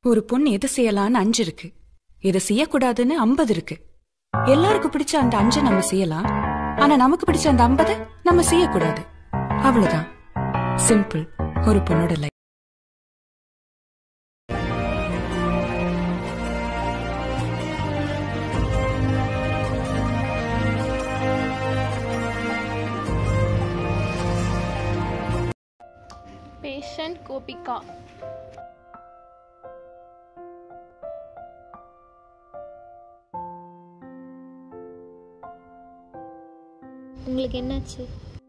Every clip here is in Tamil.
ஒரு பொண்ணு எது செய்யலாம்னு அஞ்சு இருக்கு எதை செய்யக்கூடாதுன்னு ஐம்பது இருக்கு எல்லாருக்கும் பிடிச்ச அந்த அஞ்சை நம்ம செய்யலாம் ஆனா நமக்கு பிடிச்ச அந்த ஐம்பதை நம்ம செய்யக்கூடாது அவ்வளவுதான் சிம்பிள் ஒரு பொண்ணோட லைஃப் பேஷண்ட் கோபிகா உங்களுக்கு என்னாச்சு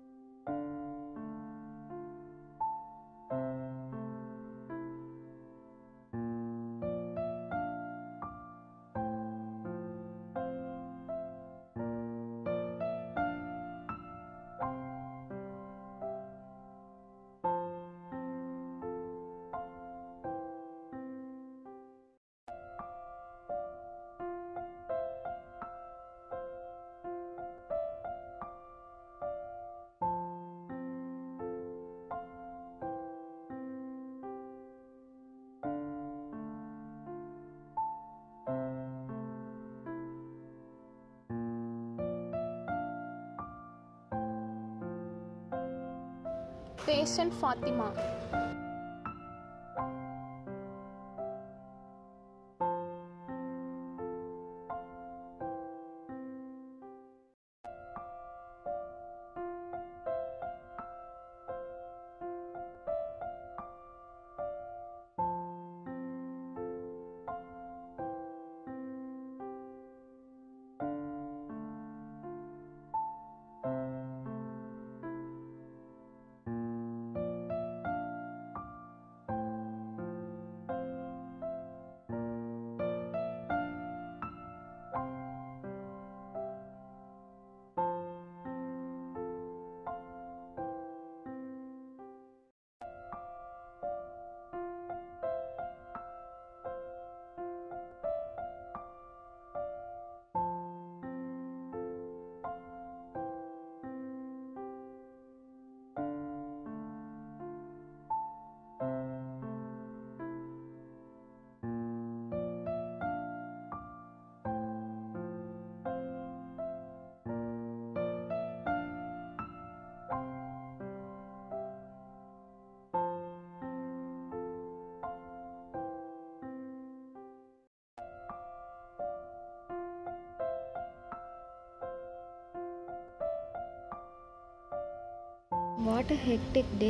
patient Fathima what a hectic day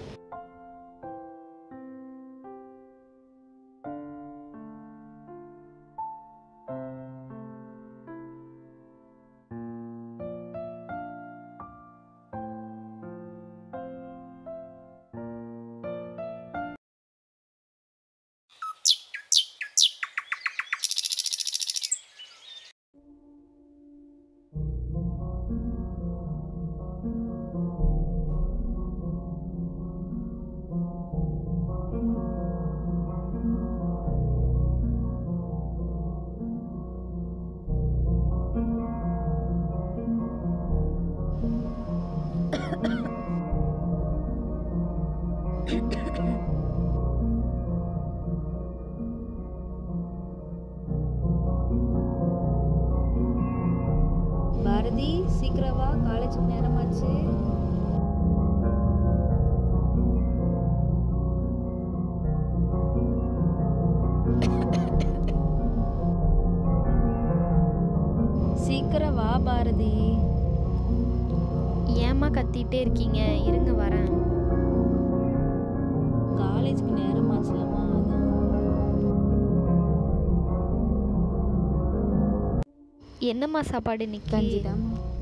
Bharathi சீக்கிரம் வா காலேஜுக்கு நேரமாச்சு சீக்கிரம் வா பாரதி ஏம்மா கத்திட்டே இருக்கீங்க இருங்க வரேன் காலேஜுக்கு நேரமாச்சுலம்மா அதான் என்னம்மா சாப்பாடு இன்னைக்கு கஞ்சிதான்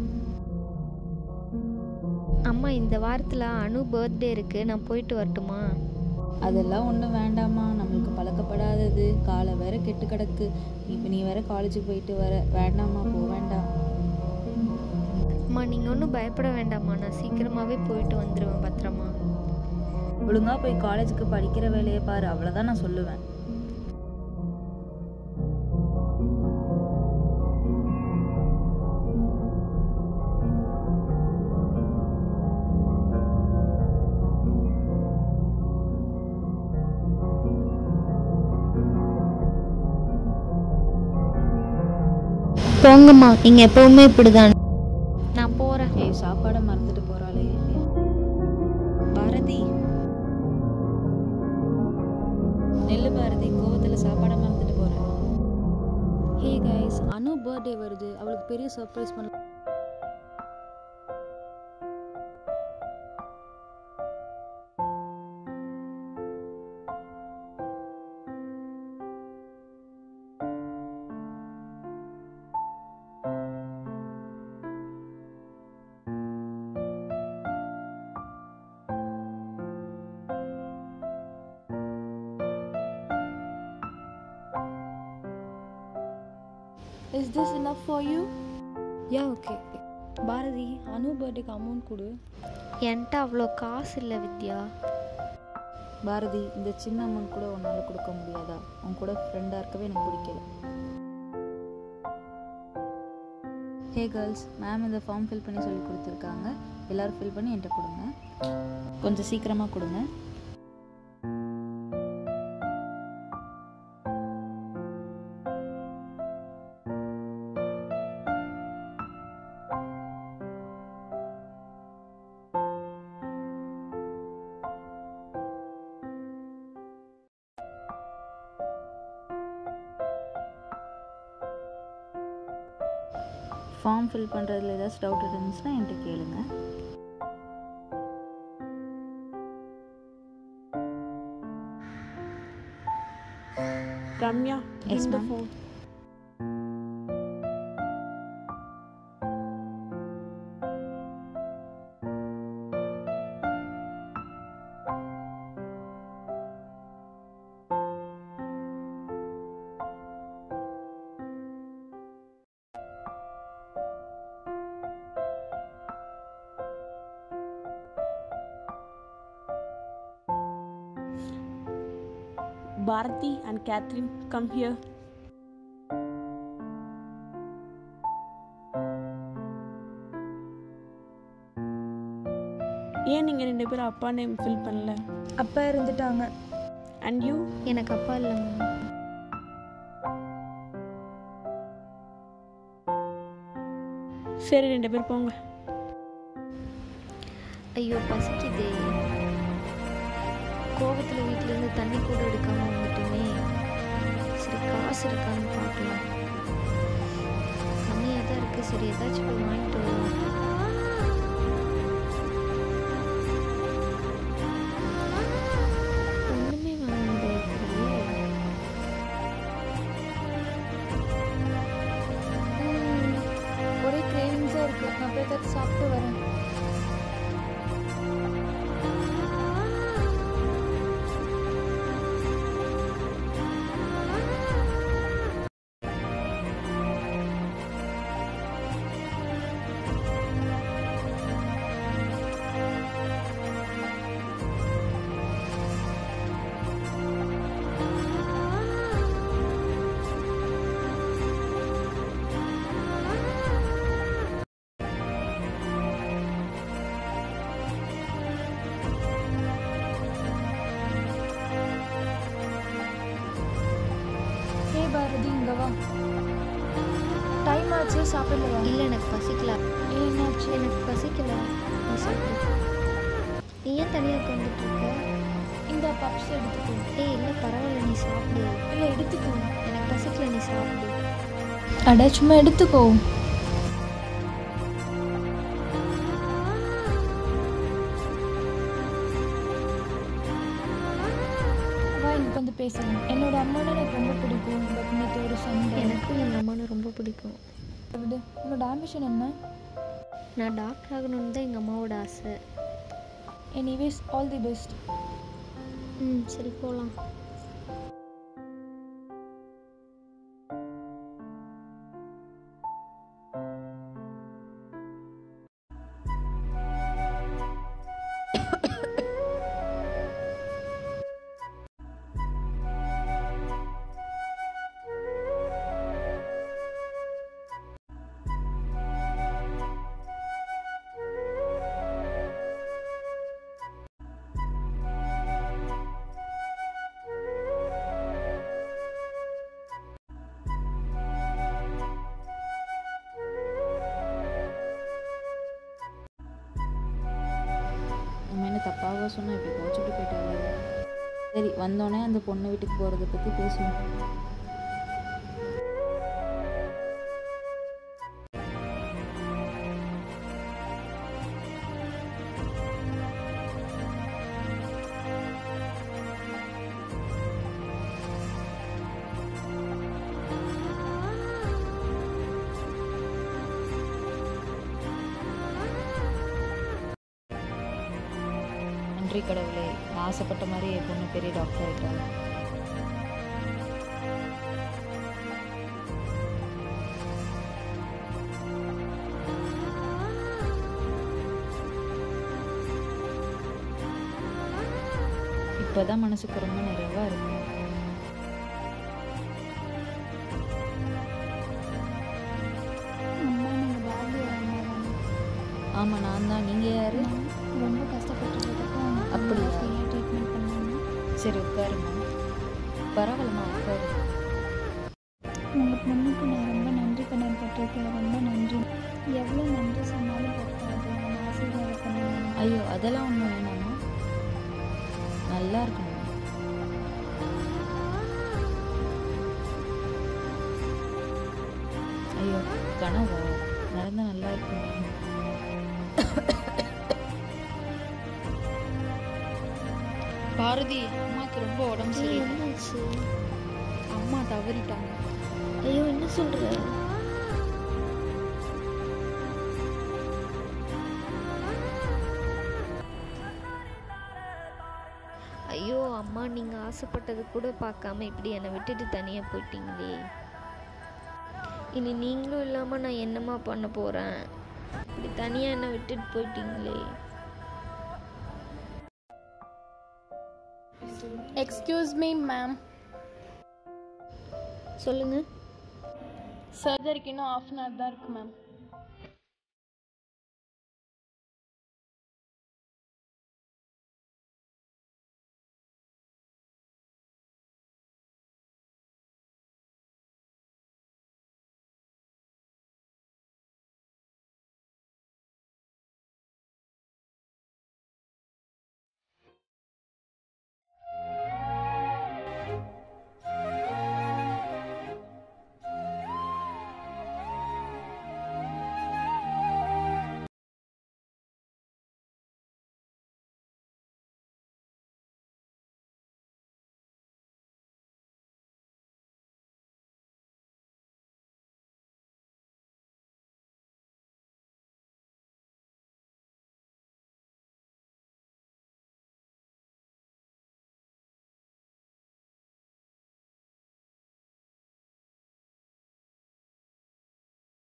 அம்மா இந்த வாரத்தில் அனு பர்த்டே இருக்கு நான் போயிட்டு வரட்டுமா அதெல்லாம் ஒன்றும் வேண்டாம்மா நம்மளுக்கு பழக்கப்படாதது காலை வேற கெட்டு கிடக்கு இப்போ நீ வேற காலேஜுக்கு போயிட்டு வர வேண்டாம்மா போ வேண்டாம் அம்மா நீங்கள் ஒன்றும் பயப்பட வேண்டாம்மா நான் சீக்கிரமாகவே போயிட்டு வந்துடுவேன் பத்திரமா ஒழுங்கா போய் காலேஜுக்கு படிக்கிற வேலையை பாரு அவ்வளோதான் நான் சொல்லுவேன் போங்கம்மா நீங்கள் எப்பவுமே இப்படிதான் நான் போகிறேன் ஏய் சாப்பாடை மறந்துட்டு போறாளே பாரதி நெல்லு பாரதி கோவத்துல சாப்பாடை மறந்துட்டு போறேன் ஹே கைஸ் அனு பர்த்டே வருது அவளுக்கு பெரிய சர்ப்ரைஸ் பண்ண Is this enough for you? Yeah okay Bharathi Anu பர்த்டேக்கு அமௌண்ட் கொடு என்கிட்ட அவ்வளோ காசு இல்லை வித்யா பாரதி இந்த சின்ன அமௌண்ட் கூட உன்னால் கொடுக்க முடியாதா உன் கூட ஃப்ரெண்டாக இருக்கவே எனக்கு பிடிக்கல ஹே கேர்ள்ஸ் மேம் இந்த ஃபார்ம் ஃபில் பண்ணி சொல்லி கொடுத்துருக்காங்க எல்லோரும் ஃபில் பண்ணி என்கிட்ட கொடுங்க கொஞ்சம் சீக்கிரமாக கொடுங்க ஃபார்ம் ஃபில் பண்ணுறதுல ஏதாச்சும் டவுட் இருந்துச்சுன்னா என்கிட்ட கேளுங்க Ramya, Yes, bring the ma'am. phone. Bharati and Catherine, come here. ஏன் நீங்கள் ரெண்டு பேரும் அப்பா நேம் ஃபில் பண்ணல அப்பா இருந்துட்டாங்க அண்ட் யூ எனக்கு அப்பா இல்லைம்மா சரி ரெண்டு பேர் போங்க ஐயோ பசிக்குதே கோவத்தில் வீட்டிலேருந்து தண்ணி கூட எடுக்காம வந்துட்டுமே சரி காசு இருக்கான்னு பார்க்கலாம் கம்மியாக தான் இருக்குது சரி ஏதாச்சும் போய் வாங்கிட்டு வருவோம் ஒன்றுமே வாங்க முடியாது ஒரே கிரேவிங்ஸாக இருக்கு நான் போய் ஏதாச்சும் சாப்பிட்டு வரேன் ஹே பாரதி இங்க வா டைம் ஆச்சு சாப்பிடலையா இல்லை எனக்கு பசிக்கல என்னாச்சு எனக்கு பசிக்கல நீ சாப்பிடு நீ ஏன் தனியாக உட்காந்துட்டு இருக்க இந்த பப்ஸ் எடுத்துக்கோ ஏய் இல்லை பரவாயில்ல நீ சாப்பிடு இல்லை எடுத்துக்கோ எனக்கு பசிக்கல நீ சாப்பிடு அட சும்மா எடுத்துக்கோ வா எனக்கு வந்து பேசலாம் என்னோட அம்மானா எனக்கு ரொம்ப பிடிக்கும் பட் நேற்று ஒரு சண்டை எனக்கும் எங்கள் அம்மாவை ரொம்ப பிடிக்கும் விடு உன்னோட ஆம்பிஷன் என்ன நான் டாக்டர் ஆகணும்னு தான் எங்கள் அம்மாவோட ஆசை எனிவேஸ் ஆல் தி பெஸ்ட் ம் சரி போகலாம் தடவை சொன்னால் இப்படி கோச்சிட்டு போயிட்டாங்க சரி வந்தோடனே அந்த பொண்ணு வீட்டுக்கு போகிறத பற்றி பேசுவோம் நன்றி கடவுளே நான் ஆசைப்பட்ட மாதிரி என் பொண்ணு பெரிய டாக்டர் ஆகிட்டாங்க இப்போதான் மனசுக்கு ரொம்ப நிறைவாக இருக்கு அம்மா நீங்கள் பாரதியோட அம்மா தானே ஆமாம் நான் தான் நீங்கள் யார் நான் ரொம்ப கஷ்டப்பட்டுருக்கப்போ அப்படியா? ஃப்ரீயாக ட்ரீட்மெண்ட் பண்ணாங்க சரி உட்காருமா பரவாயில்லம்மா உட்காரு உங்கள் பொண்ணுக்கு நான் ரொம்ப நன்றி கடன் பட்டிருக்கேன் ரொம்ப நன்றி எவ்வளோ நன்றி சொன்னாலும் பத்தாது நான் ஆசீர்வாதம் பண்ணுவேன் ஐயோ அதெல்லாம் ஒன்றும் வேணாமா நல்லா இருக்கணும் ஐயோ கனவா நடந்தா நல்லா இருக்குமே பாரதி அம்மாக்கு ரொம்ப உடம்பு சரியில்லை என்னாச்சு அம்மா தவறிட்டாங்க ஐயோ என்ன சொல்ற ஐயோ அம்மா நீங்கள் ஆசைப்பட்டது கூட பார்க்காம இப்படி என்னை விட்டுட்டு தனியாக போயிட்டீங்களே இனி நீங்களும் இல்லாமல் நான் என்னம்மா பண்ண போகிறேன் இப்படி தனியாக என்னை விட்டுட்டு போயிட்டீங்களே எக்ஸ்கியூஸ் மீ மேம் சொல்லுங்கள் சர்ஜரிக்கு இன்னும் ஆஃப் அன் ஹவர் தான் இருக்கு மேம்